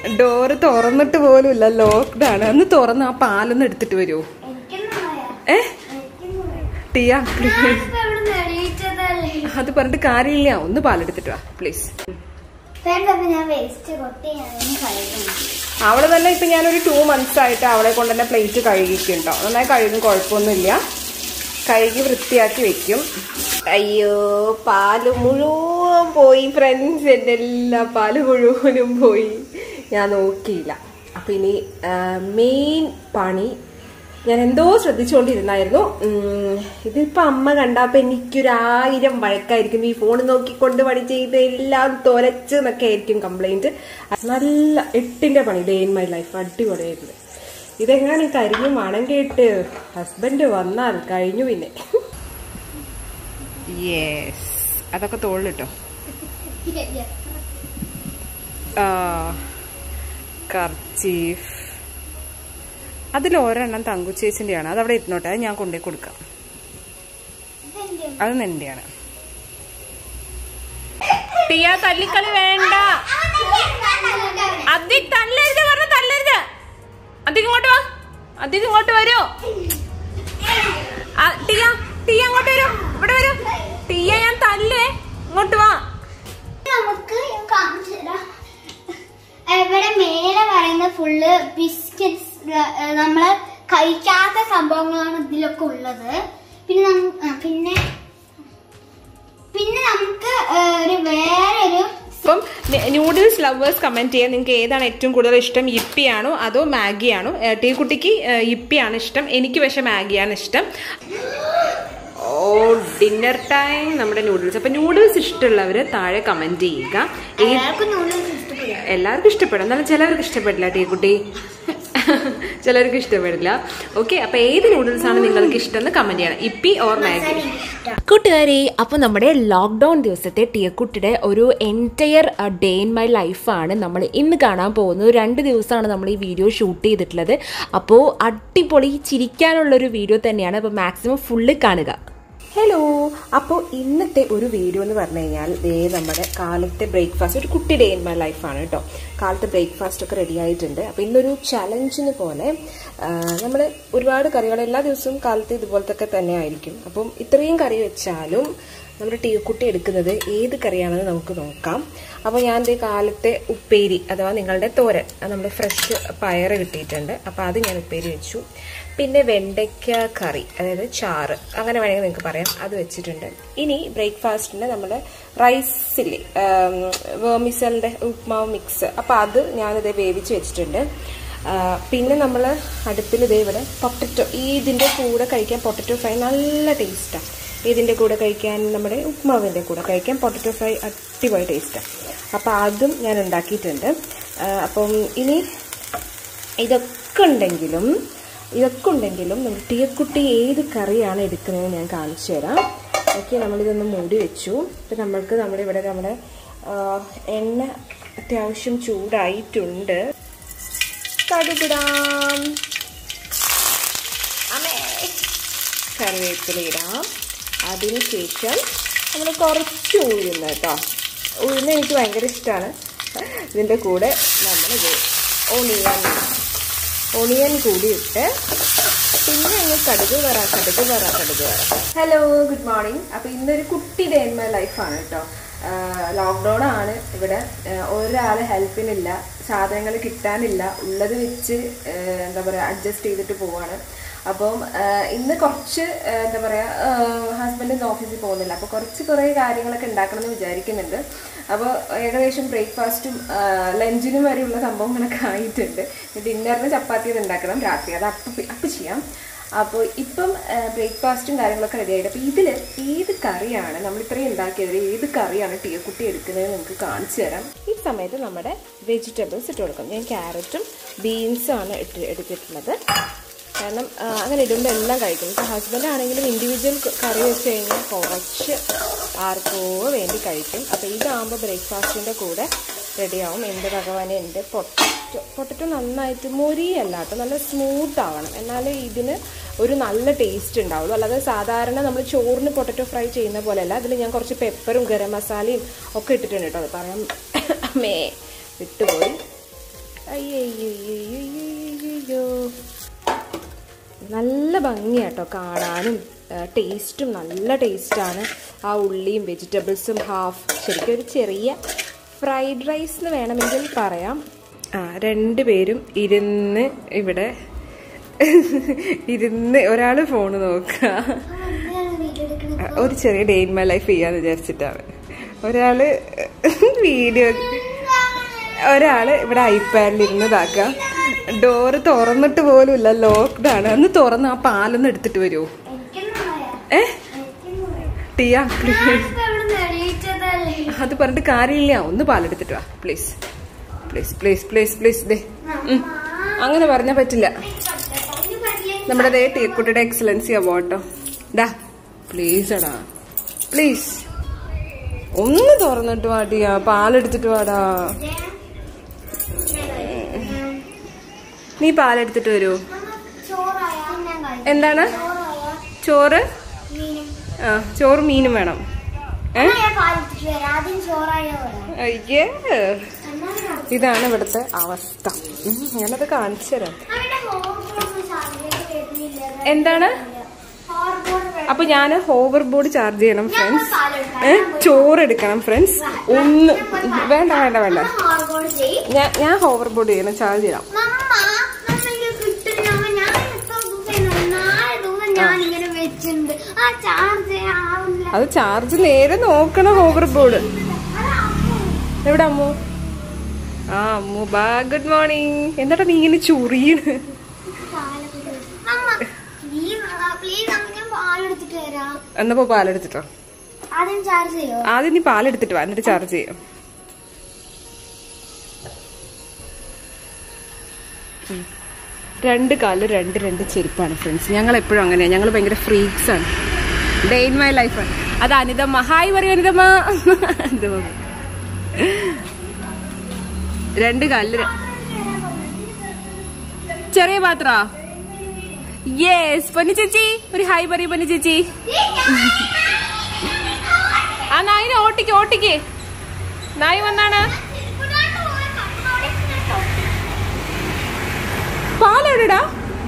Door തുറന്നിട്ട് പോലും ഇല്ല ലോക്ക്ഡ് ആണ് ഒന്ന് തുറന്ന് ആ പാലൊന്ന് എടുത്തിട്ട് വരുമോ ഏ ടിയ പ്ലീസ് അത് പറഞ്ഞിട്ട് കാര്യമില്ല ഒന്ന് പാലെടുത്തിട്ട് വാ പ്ലീസ് ഞാൻ വേസ്റ്റ് കൊട്ടി ഞാൻ കഴിക്കുന്നു അവള് തന്നെ ഇപ്പൊ ഞാനൊരു ടു മന്ത്സ് ആയിട്ട് അവളെ കൊണ്ട് തന്നെ പ്ലേറ്റ് കഴുകിക്കുണ്ടോ നന്നായി കഴുകും കുഴപ്പമൊന്നുമില്ല കഴുകി വൃത്തിയാക്കി വെക്കും അയ്യോ പാല് മുഴുവൻ പോയി ഫ്രണ്ട്സ് എൻ്റെ എല്ലാ പാല് മുഴുവനും പോയി ഞാൻ നോക്കിയില്ല അപ്പൊ ഇനി മെയിൻ പണി ഞാൻ എന്തോ ശ്രദ്ധിച്ചുകൊണ്ടിരുന്നായിരുന്നു ഉം, ഇതിപ്പോ അമ്മ കണ്ടപ്പോ എനിക്കൊരായിരം വഴക്കായിരിക്കും ഈ ഫോൺ നോക്കിക്കൊണ്ട് പണി ചെയ്ത് എല്ലാം തൊലച്ച് എന്നൊക്കെ ആയിരിക്കും കംപ്ലൈന്റ് നല്ല എട്ടിന്റെ പണി ഡേ ഇൻ മൈ ലൈഫ് അടിപൊളിയായിരുന്നു ഇതെങ്ങനെ കരിഞ്ഞു മണം കേട്ട് ഹസ്ബൻഡ് വന്നാൽ കഴിഞ്ഞു പിന്നെ യെസ് അതൊക്കെ തോളിട്ടോ കർച്ചീഫ് അതിൽ ഒരെണ്ണം തങ്കുച്ചേച്ചിന്റെയാണ് അത് അവിടെ ഇരുന്നോട്ടെ അത് ഞാൻ കൊണ്ടുപോയി കൊടുക്കാം അത് നിന്റെയാണ് ടിയ തല്ലിക്കളി വേണ്ട അതി തല്ലരുത് കാരണം തല്ലരുത് അധികം ഇങ്ങോട്ട് വാ അധികം ഇങ്ങോട്ട് വരൂ ആ, ടിയ ടിയ അങ്ങോട്ട് വരൂ ഇവിടെ വരൂ ടിയ ഞാൻ തല്ലേ ഇങ്ങോട്ട് വാ നമുക്ക് ഞാൻ കാണിച്ചു തരാം ഇവിടെ മേലെ പറയുന്ന ഫുള്ള് ബിസ്ക്കറ്റ്സ് നമ്മള് കഴിക്കാത്ത സംഭവങ്ങളാണ് ഇതിലൊക്കെ ഉള്ളത് പിന്നെ നം- ആ, പിന്നെ പിന്നെ നമുക്ക് ഏ, ഒരു വേറൊരു അപ്പം ന്യൂഡിൽസ് ലവേഴ്സ് കമന്റ് ചെയ്യാൻ നിങ്ങൾക്ക് ഏതാണ് ഏറ്റവും കൂടുതൽ ഇഷ്ടം ഇപ്പിയാണോ അതോ മാഗിയാണോ ഏഹ് ടീ കുട്ടിക്ക് ഏഹ് ഇപ്പിയാണ് ഇഷ്ടം എനിക്ക് പക്ഷെ മാഗിയാണ് ഇഷ്ടം ഓ ഡിന്നർ ടൈം നമ്മുടെ നൂഡിൽസ് അപ്പൊ നൂഡിൽസ് ഇഷ്ടമുള്ളവർ താഴെ കമന്റ് ചെയ്യുക ഏത് എല്ലാവർക്കും നൂഡിൽസ് ഇഷ്ടപ്പെടും എല്ലാവർക്കും ഇഷ്ടപ്പെടും എന്നാലും ചിലവർക്ക് ഇഷ്ടപ്പെടില്ല ടീ കുട്ടി ചിലർക്ക് ഇഷ്ടപ്പെടില്ല ഓക്കെ അപ്പൊ ഏത് നൂഡിൽസ് ആണ് നിങ്ങൾക്ക് ഇഷ്ടം എന്ന് കമന്റ് ചെയ്യണം ഇപ്പി ഓർ മാഗി കൂട്ടുകാരെ അപ്പോൾ നമ്മുടെ ലോക്ക്ഡൗൺ ദിവസത്തെ ടിയക്കുട്ടിയുടെ ഒരു എൻറ്റയർ ഡേ ഇൻ മൈ ലൈഫാണ് നമ്മൾ ഇന്ന് കാണാൻ പോകുന്നത് രണ്ട് ദിവസമാണ് നമ്മൾ ഈ വീഡിയോ ഷൂട്ട് ചെയ്തിട്ടുള്ളത് അപ്പോൾ അടിപൊളി ചിരിക്കാനുള്ളൊരു വീഡിയോ തന്നെയാണ് അപ്പോൾ മാക്സിമം ഫുള്ള് കാണുക ഹലോ അപ്പോൾ ഇന്നത്തെ ഒരു വീഡിയോ എന്ന് പറഞ്ഞു കഴിഞ്ഞാൽ ദേ നമ്മുടെ കാലത്തെ ബ്രേക്ക്ഫാസ്റ്റ് ഒരു കുട്ടി ഡേ ഇൻ മൈ ലൈഫാണ് കേട്ടോ കാലത്തെ ബ്രേക്ക്ഫാസ്റ്റ് ഒക്കെ റെഡി ആയിട്ടുണ്ട് അപ്പോൾ ഇന്നൊരു ചലഞ്ചിന് പോലെ നമ്മൾ ഒരുപാട് കറികൾ എല്ലാ ദിവസവും കാലത്ത് ഇതുപോലത്തെ ഒക്കെ തന്നെ ആയിരിക്കും അപ്പം ഇത്രയും കറി വെച്ചാലും നമ്മുടെ ടീക്കുട്ടി എടുക്കുന്നത് ഏത് കറിയാണെന്ന് നമുക്ക് നോക്കാം അപ്പോൾ ഞാൻ ദേ കാലത്തെ ഉപ്പേരി അഥവാ നിങ്ങളുടെ തോരൻ അത് നമ്മുടെ ഫ്രഷ് പയറ് കിട്ടിയിട്ടുണ്ട് അപ്പോൾ അത് ഞാൻ ഉപ്പേരി വെച്ചു പിന്നെ വെണ്ടയ്ക്ക കറി അതായത് ചാറ് അങ്ങനെ വേണമെങ്കിൽ നിങ്ങൾക്ക് പറയാം അത് വെച്ചിട്ടുണ്ട് ഇനി ബ്രേക്ക്ഫാസ്റ്റിന് നമ്മുടെ റൈസില്ലേ വേമിസലിൻ്റെ ഉപ്മാവ് മിക്സ് അപ്പോൾ അത് ഞാനിത് വേവിച്ച് വെച്ചിട്ടുണ്ട് ആ, പിന്നെ നമ്മൾ അടുപ്പിൽ ഇതേ ഇവിടെ പൊട്ടറ്റോ ഈ ഇതിൻ്റെ കൂടെ കഴിക്കാൻ പൊട്ടറ്റോ ഫ്രൈ നല്ല ടേസ്റ്റാണ് ഇതിൻ്റെ കൂടെ കഴിക്കാൻ നമ്മുടെ ഉപ്മാവിൻ്റെ കൂടെ കഴിക്കാൻ പൊട്ടറ്റോ ഫ്രൈ അടിപൊളി ടേസ്റ്റാണ് അപ്പോൾ അതും ഞാൻ ഉണ്ടാക്കിയിട്ടുണ്ട് ആ, അപ്പം ഇനി ഇതൊക്കെ ഉണ്ടെങ്കിലും ഇതൊക്കെ ഉണ്ടെങ്കിലും നമ്മൾ ടീക്കുട്ടി ഏത് കറിയാണ് എടുക്കുന്നതെന്ന് ഞാൻ കാണിച്ചു തരാം ഓക്കെ നമ്മളിതൊന്ന് മൂടി വെച്ചു ഇപ്പം നമ്മൾക്ക് നമ്മുടെ ഇവിടെ നമ്മുടെ ആ, എണ്ണ അത്യാവശ്യം ചൂടായിട്ടുണ്ട് കടുകിടാം അമ്മേ കറിവേപ്പില ഇടാം അതിനുശേഷം നമ്മൾ കുറച്ച് ഉഴുന്ന് കേട്ടോ ഉഴുന്ന് എനിക്ക് ഭയങ്കര ഇഷ്ടമാണ് ഇതിൻ്റെ കൂടെ നമ്മളിത് ഒണിയൻ ഒണിയൻ കൂടി ഇട്ട് പിന്നെ അങ്ങ് കടുക് വറ കടുക് വറ കടുക് വറ ഹലോ ഗുഡ് മോർണിംഗ് അപ്പോൾ ഇന്നൊരു കുട്ടി ഡേ ഇൻ മൈ ലൈഫാണ് കേട്ടോ ലോക്ക്ഡൗൺ ആണ് ഇവിടെ ഒരാൾ ഹെൽപ്പിനില്ല സാധനങ്ങൾ കിട്ടാനില്ല ഉള്ളത് വെച്ച് ആ, എന്താ പറയുക അഡ്ജസ്റ്റ് ചെയ്തിട്ട് പോവാണ് അപ്പം ആ, ഇന്ന് കുറച്ച് ആ, എന്താ പറയുക ഹസ്ബൻഡ് ഇന്ന് ഓഫീസിൽ പോകുന്നില്ല അപ്പോൾ കുറച്ച് കുറേ കാര്യങ്ങളൊക്കെ ഉണ്ടാക്കണം എന്ന് വിചാരിക്കുന്നുണ്ട് അപ്പോൾ ഏകദേശം ബ്രേക്ക്ഫാസ്റ്റും ലഞ്ചിനും വരെയുള്ള സംഭവങ്ങളൊക്കെ ആയിട്ടുണ്ട് ഡിന്നറിന് ചപ്പാത്തി ഉണ്ടാക്കണം രാത്രി അത് അപ്പം അപ്പം ചെയ്യാം അപ്പോൾ ഇപ്പം ബ്രേക്ക്ഫാസ്റ്റും കാര്യങ്ങളൊക്കെ റെഡി ആയിട്ട് അപ്പോൾ ഇതിൽ ഏത് കറിയാണ് നമ്മൾ ഇത്രയും ഉണ്ടാക്കിയതിൽ ഏത് കറിയാണ് ടീക്കുട്ടി എടുക്കുന്നത് നമുക്ക് കാണിച്ചു തരാം ഈ സമയത്ത് നമ്മുടെ വെജിറ്റബിൾസ് ഇട്ട് കൊടുക്കും ഞാൻ ക്യാരറ്റും ബീൻസും ആണ് ഇട്ട് എടുത്തിട്ടുള്ളത് കാരണം ആ, അങ്ങനെ ഇടുമ്പോൾ എല്ലാം കഴിക്കും ഇപ്പോൾ ഹസ്ബൻഡ് ആണെങ്കിലും ഇൻഡിവിജ്വൽ കറി വെച്ച് കഴിഞ്ഞാൽ കുറച്ച് ആർക്കോ വേണ്ടി കഴിക്കും അപ്പോൾ ഇതാകുമ്പോൾ ബ്രേക്ക്ഫാസ്റ്റിൻ്റെ കൂടെ റെഡിയാവും എൻ്റെ ഭഗവാനെ എൻ്റെ പൊട്ടറ്റോ പൊട്ടറ്റോ നന്നായിട്ട് മൊരിയല്ല കേട്ടോ നല്ല സ്മൂത്ത് ആവണം എന്നാലേ ഇതിന് ഒരു നല്ല ടേസ്റ്റ് ഉണ്ടാവുള്ളൂ അല്ലാതെ സാധാരണ നമ്മൾ ചോറിന് പൊട്ടറ്റോ ഫ്രൈ ചെയ്യുന്ന പോലെയല്ല അതിൽ ഞാൻ കുറച്ച് പെപ്പറും ഗരം മസാലയും ഒക്കെ ഇട്ടിട്ടുണ്ട് കേട്ടോ അത് പറയാം അമ്മേ വിട്ടുപോയി ഭംഗിയാട്ടോ കാണാനും ടേസ്റ്റും നല്ല ടേസ്റ്റാണ് ആ ഉള്ളിയും വെജിറ്റബിൾസും ഹാഫ് ശരിക്കും ഒരു ചെറിയ ഫ്രൈഡ് റൈസ് എന്ന് വേണമെങ്കിൽ പറയാം ആ രണ്ടുപേരും ഇരുന്ന് ഇവിടെ ഇരുന്ന് ഒരാൾ ഫോൺ നോക്കുക വീഡിയോ എടുക്കുന്നത് ഒരു ചെറിയ ഡേ ഇൻ മൈ ലൈഫ് ചെയ്യാന്ന് വിചാരിച്ചിട്ടാണ് ഒരാള് വീഡിയോ ഒരാള് ഇവിടെ ഐപാഡിൽ ഇരുന്നതാക്ക ഡോറ് തുറന്നിട്ട് പോലും ഇല്ല ലോക്ക്ഡ് ആണ് ഒന്ന് തുറന്ന് ആ പാലൊന്ന് എടുത്തിട്ട് വരുമോ എനിക്കൊന്നും പറയാം ഏ എനിക്കൊന്നും പറയാം ടിയ പ്ലീസ് ഞാനിപ്പോ ഇവിടുന്ന് എണീറ്റതല്ലേ അത് പറഞ്ഞിട്ട് കാര്യമില്ല ഒന്ന് പാലെടുത്തിട്ട് വാ please please please please please ദേ ഉം. അങ്ങനെ പറഞ്ഞാൽ പറ്റില്ല അതിന് പറ്റില്ല നമ്മുടെ ദേ ടീക്കുട്ടിയുടെ എക്സലൻസി അവാർഡോ ഡാ പ്ലീസ് എടാ പ്ലീസ് ഒന്ന് തുറന്നിട്ട് വാടിയാ പാലെടുത്തിട്ട് വാടാ നീ പാലെടുത്തിട്ട് വരൂ ചോറായ ഞാൻ കഴിക്കും എന്താണ് ചോറായ ചോറ് മീനും ആ ചോറ് മീനും വേണം ഏ എന്നാ ഞാൻ പാലിച്ചിട്ട് വരാം ആദ്യം ചോറായ വരാം അയ്യേ എന്നാ ഇതാണ് ഇവിടുത്തെ അവസ്ഥ ഉം, ഞാനത് കാണിച്ചു തരാം അവിടെ ഹോർമോൺ ചാർജിലേക്ക് വരുന്നില്ല എന്താണ് ഹോർമോൺ അപ്പൊ ഞാൻ ഹോവർ ബോർഡ് ചാർജ് ചെയ്യണം ഞാൻ ഫ്രണ്ട്സ് പാലെടുക്കാം ഏ ചോറ് എടുക്കണം ഫ്രണ്ട്സ് ഒന്ന് വേണ്ട വേണ്ട വേണ്ട ഹോർമോൺ ചെയ്യും ഞാൻ ഞാൻ ഹോവർ ബോർഡ് ചെയ്യണം ചാർജ് ചെയ്യണം നമ്മ നമ്മക്ക് കിട്ടുന്ന നമ്മ ഞാൻ എത്ര ദിവസം നാല് ദിവസം ഞാൻ ഇങ്ങനെ വെച്ചിട്ടുണ്ട് ആ ചാർജ് ആവില്ല അത് ചാർജ് നേരെ നോക്കണം ഹോവർ ബോർഡ് എവിടെ അമ്മു ആ അമ്മു ബാ ഗുഡ് മോർണിംഗ് എന്താ നീ ഇങ്ങനെ ചുറിയണ് പ്ലീസ് അമ്മ ഞാൻ പാലെടുത്തിട്ട് വരാം എന്നപ്പോ പാലെടുത്തിട്ടോ ആദ്യം ചാർജ് ചെയ്യോ ആദ്യം നീ പാലെടുത്തിട്ട് വാ എന്നിട്ട് ചാർജ് ചെയ്യാം ഉം. രണ്ട് കാലിൽ രണ്ട് രണ്ട് ചെരുപ്പാണ് ഫ്രണ്ട്സ് ഞങ്ങൾ എപ്പോഴും അങ്ങനെയാണ് ഞങ്ങൾ ഭയങ്കര ഫ്രീക്സ് ആണ് ഡേ ഇൻ മൈ ലൈഫാണ് അത് അനിതമ്മ ഹായ് പറയൂ അനിതമ്മ അനിതമ്മ. രണ്ട് കാലിൽ ര- ചെറിയ പാത്ര യെസ് പൊന്നു ചേച്ചി ഒരു ഹായ് പറയൂ പൊന്നു ചേച്ചി ആ നായിനെ ഓട്ടിക്ക് ഓട്ടിക്ക് നായി വന്നാണ് പാലെവിടെടാ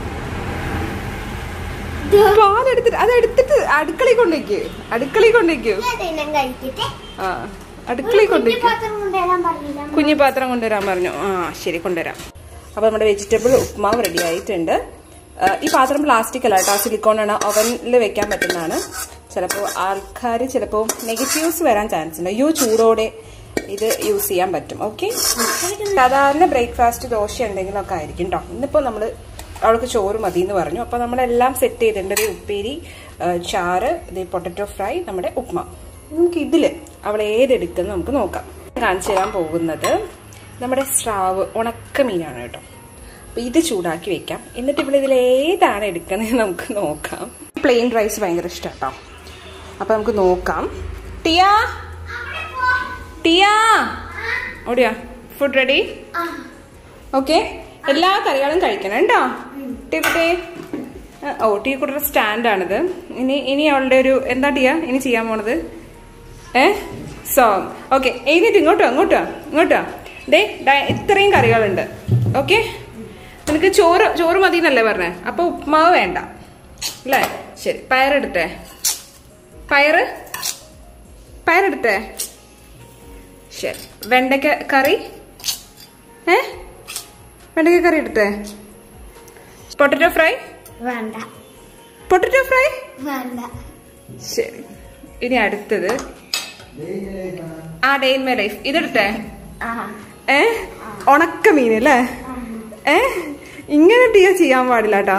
പാലെടുത്തിട്ട് അത് എടുത്തിട്ട് അടുക്കളയിൽ കൊണ്ടേക്ക് അടുക്കളയിൽ കൊണ്ടേക്ക് കഴിക്കട്ടെ ആ അടുക്കളയിൽ കൊണ്ടേക്ക് പാത്രം കൊണ്ടുവരാൻ പറഞ്ഞില്ല കുഞ്ഞു പാത്രം കൊണ്ടുവരാൻ പറഞ്ഞു ആ ശരി കൊണ്ടുവരാം അപ്പൊ നമ്മുടെ വെജിറ്റബിൾ ഉപ്മാവ് റെഡി ആയിട്ടുണ്ട് ആ, ഈ പാത്രം പ്ലാസ്റ്റിക് അല്ല കേട്ടോ സിലിക്കോൺ ആണ് ഓവനിൽ വെക്കാൻ പറ്റുന്നതാണ് ചിലപ്പോൾ ആൾക്കാർ ചിലപ്പോൾ നെഗറ്റീവ്സ് വരാൻ ചാൻസ് ഉണ്ട് അയ്യോ ചൂടോടെ ഇത് യൂസ് ചെയ്യാൻ പറ്റും ഓക്കെ സാധാരണ ബ്രേക്ക്ഫാസ്റ്റ് ദോശ എന്തെങ്കിലുമൊക്കെ ആയിരിക്കും കേട്ടോ ഇന്നിപ്പോൾ നമ്മൾ അവൾക്ക് ചോറ് മതി എന്ന് പറഞ്ഞു അപ്പോൾ നമ്മളെല്ലാം സെറ്റ് ചെയ്തിട്ടുണ്ട് ഒരു ഉപ്പേരി ആ, ചാറ് ഇത് പൊട്ടറ്റോ ഫ്രൈ നമ്മുടെ ഉപ്മ നമുക്ക് ഇതിൽ അവൾ ഏതെടുക്കുന്ന നമുക്ക് നോക്കാം കാണിച്ചു തരാൻ പോകുന്നത് നമ്മുടെ സ്രാവ് ഉണക്ക മീനാണ് കേട്ടോ അപ്പൊ ഇത് ചൂടാക്കി വെക്കാം എന്നിട്ട് ഇവിടെ ഇതിൽ ഏതാണ് എടുക്കുന്നത് നമുക്ക് നോക്കാം പ്ലെയിൻ റൈസ് ഭയങ്കര ഇഷ്ടം കേട്ടോ അപ്പൊ നമുക്ക് നോക്കാം ടിയ ടിയ ഓടിയാ ഫുഡ് റെഡി ആ ഓക്കെ എല്ലാ കറികളും കഴിക്കണം കേട്ടോ ടീക്കുട്ടി ഓ ടീ കുട്ടിയുടെ സ്റ്റാൻഡാണിത് ഇനി ഇനി അവളുടെ ഒരു എന്താ ടിയ ഇനി ചെയ്യാൻ പോണത് ഏ സോങ് ഓക്കെ എഴുന്നേറ്റ് ഇങ്ങോട്ടോ ഇങ്ങോട്ടോ ഇങ്ങോട്ടോ ദേ ദാ ഇത്രയും കറികളുണ്ട് ഓക്കെ നിനക്ക് ചോറ് ചോറ് മതി എന്നല്ലേ പറഞ്ഞേ അപ്പൊ ഉപ്മാവ് വേണ്ട അല്ലേ ശരി പയറെടുത്തേ പയറ് പയറെടുത്തേ ശരി വെണ്ടയ്ക്ക കറി ഏ വെണ്ടയ്ക്ക കറി എടുത്തേ പൊട്ടറ്റോ ഫ്രൈ വേണ്ട പൊട്ടറ്റോ ഫ്രൈ വേണ്ട ശരി ഇനി അടുത്തത് ആ ഡേ ഇൻ മൈ ലൈഫ് ഇതെടുത്തേ ആ ഏ ഉണക്ക മീൻ അല്ലേ ഏ ഇങ്ങനെ ടീ ചെയ്യാൻ പാടില്ല കേട്ടാ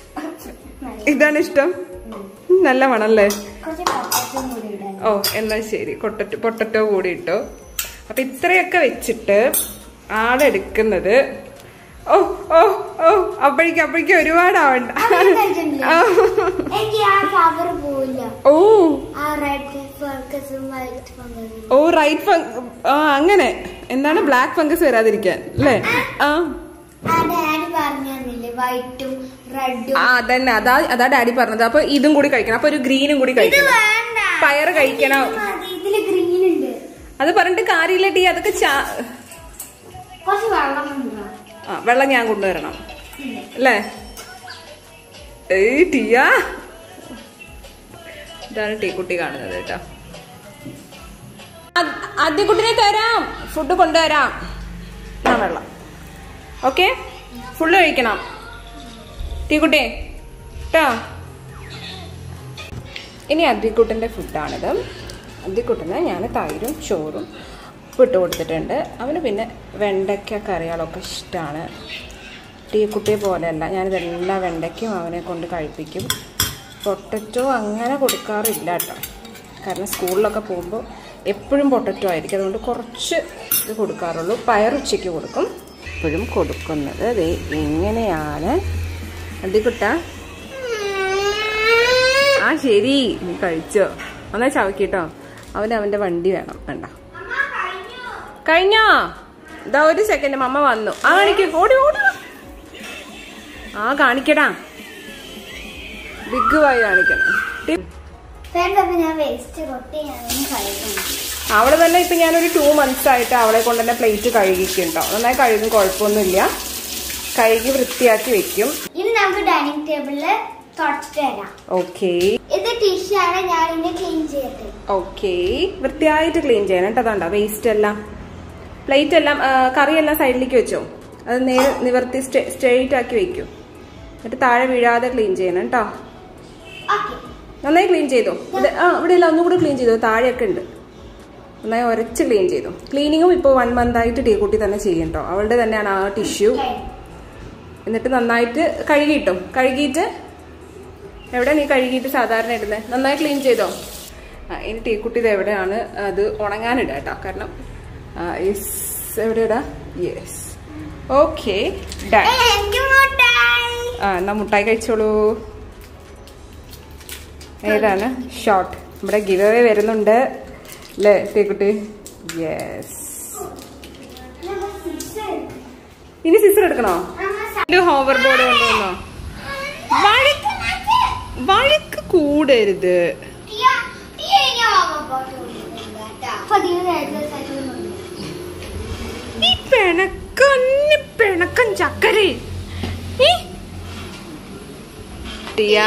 ഇതാണ് ഇഷ്ടം നല്ല മണല്ലേ കുറച്ച് പപ്പറ്റും കൂടി ഇടാൻ ഓ എന്നാ ശരി പൊട്ടറ്റോ പൊട്ടറ്റോ കൂടി ഇട്ടു അപ്പൊ ഇത്രയൊക്കെ വെച്ചിട്ട് ആളെടുക്കുന്നത് ഓ ഓ ഓ അപ്പോഴേക്കും അപ്പോഴേക്കും ഒരുപാട് ആവണ്ട അതൊന്നും കഴിക്കണില്ല. ആ. എനിക്ക് ആ കവർ പോവില്ല ഓ ആ റെഡ് ഫർക്കസും വൈറ്റ് ഫംഗസും ഓ റൈറ്റ് ഫംഗ് ആ അങ്ങനെ എന്താണ് ബ്ലാക്ക് ഫംഗസ് വരാതിരിക്കാൻ അല്ലേ ആ ആ ഡാഡി പറഞ്ഞു തന്നില്ലേ വൈറ്റും റെഡും ആ അതന്നെ അതാ അതാ ഡാഡി പറഞ്ഞത് അപ്പൊ ഇതും കൂടി കഴിക്കണം അപ്പൊ ഒരു ഗ്രീനും കൂടി ഇത് കഴിക്കണം വേണ്ട പയറ് കഴിക്കണം ഇത് മതി. ഇതില് ഗ്രീൻ ഉണ്ട് അത് പറഞ്ഞിട്ട് കാര്യമില്ല ടീ അതൊക്കെ ചാ കുറച്ച് വെള്ളം കൊണ്ടുവരാം ആ വെള്ളം ഞാൻ കൊണ്ടുവരണം അല്ലേ ഏയ് ടിയ ഇതാണ് ടീക്കുട്ടി കാണുന്നത് കേട്ടോ ആദ്യക്കുട്ടിനെ തരാം ഫുഡ് കൊണ്ടുവരാം ആ വെള്ളം ഓക്കെ ഫുള്ള് കഴിക്കണം ടീക്കുട്ടി കേട്ടോ ഇനി അദ്വിക്കുട്ടൻ്റെ ഫുഡാണിത് അദ്വിക്കുട്ടന് ഞാൻ തൈരും ചോറും ഇട്ട് കൊടുത്തിട്ടുണ്ട് അവന് പിന്നെ വെണ്ടയ്ക്ക കറികളൊക്കെ ഇഷ്ടമാണ് ടീ കുട്ടിയെ പോലെയല്ല ഞാനിതെല്ലാം വെണ്ടയ്ക്കും അവനെ കൊണ്ട് കഴിപ്പിക്കും പൊട്ടറ്റോ അങ്ങനെ കൊടുക്കാറില്ല കേട്ടോ കാരണം സ്കൂളിലൊക്കെ പോകുമ്പോൾ എപ്പോഴും പൊട്ടറ്റോ ആയിരിക്കും അതുകൊണ്ട് കുറച്ച് ഇത് കൊടുക്കാറുള്ളൂ പയർ ഉച്ചയ്ക്ക് കൊടുക്കും എപ്പോഴും കൊടുക്കുന്നത് ദേ ഇങ്ങനെയാണ് അദ്വിക്കുട്ട ആ ശരി നീ കഴിച്ചോ എന്നാ ചവക്കിട്ടോ അവന് അവന്റെ വണ്ടി വേണം വേണ്ട കഴിഞ്ഞോ ഇതാ ഒരു സെക്കൻഡ് മമ്മ വന്നു ആ കാണിക്ക് ഓടി ഓടി വാ. ആ കാണിക്കടാ ബിഗ് വായി കാണിക്കണം ടി- ഫ്രണ്ട്സ് അപ്പൊ ഞാൻ വേസ്റ്റ് കൊട്ടി ഞാൻ കഴിക്കുന്നു അവള് തന്നെ ഇപ്പൊ ഞാനൊരു ടു മന്ത്സ് ആയിട്ട് അവളെ കൊണ്ട് തന്നെ പ്ലേറ്റ് കഴുകിക്കും കേട്ടോ നന്നായി കഴുകും കുഴപ്പമൊന്നുമില്ല കഴുകി വൃത്തിയാക്കി വെക്കും ഇനി നമുക്ക് ഡൈനിങ് ടേബിളില് തുടച്ചിട്ട് തരാം ഓക്കേ ഇത് ടിഷ്യൂ ആണ് ഞാൻ ഇനി ക്ലീൻ ചെയ്യട്ടെ ഓക്കെ വൃത്തിയായിട്ട് ക്ലീൻ ചെയ്യണം കേട്ടോ അതുകൊണ്ടാ വേസ്റ്റ് എല്ലാം പ്ലേറ്റ് എല്ലാം ആ, കറിയെല്ലാം സൈഡിലേക്ക് വെച്ചോ അത് നേരെ നിവർത്തി സ്ട്രെയിറ്റ് ആക്കി വെക്കും എന്നിട്ട് താഴെ വീഴാതെ ക്ലീൻ ചെയ്യണം കേട്ടോ ഓക്കെ നന്നായി ക്ലീൻ ചെയ്തോ ഇത് ആ ഇവിടെ എല്ലാം ഒന്നും കൂടി ക്ലീൻ ചെയ്തോ താഴെയൊക്കെ ഉണ്ട് നന്നായി ഉരച്ച് ക്ലീൻ ചെയ്തു ക്ലീനിങ്ങും ഇപ്പോൾ വൺ മന്ത് ആയിട്ട് ടീ കുട്ടി തന്നെ ചെയ്യും കേട്ടോ അവളുടെ തന്നെയാണ് ആ ടിഷ്യൂ എന്നിട്ട് നന്നായിട്ട് കഴുകിയിട്ടും കഴുകിയിട്ട് എവിടെ നീ കഴുകിയിട്ട് സാധാരണ ഇടുന്നത് നന്നായി ക്ലീൻ ചെയ്തോ ആ ഇനി ടീക്കുട്ടി ഇത് എവിടെയാണ് അത് ഉണങ്ങാനിടാം കേട്ടോ കാരണം ആ, is എവിടെ ഇടാ യെസ് ഓക്കെ ഡൺ എനിക്ക് മുട്ടായി ആ എന്നാ മുട്ടായി കഴിച്ചോളൂ ഏതാണ് ഷോർട്ട് ഇവിടെ ഗിവ് അവേ വരുന്നുണ്ട് അല്ലേ ടീക്കുട്ടി യെസ് ഇനി സിസ്റ്റർ എടുക്കണോ ഹോവർ ബോർഡ് കൊണ്ടുവന്നോ വഴക്ക് വഴക്ക് കൂടരുത് ഈ പിണക്കന്നെ പിണക്കം ചക്കരേ ഈ. ടിയാ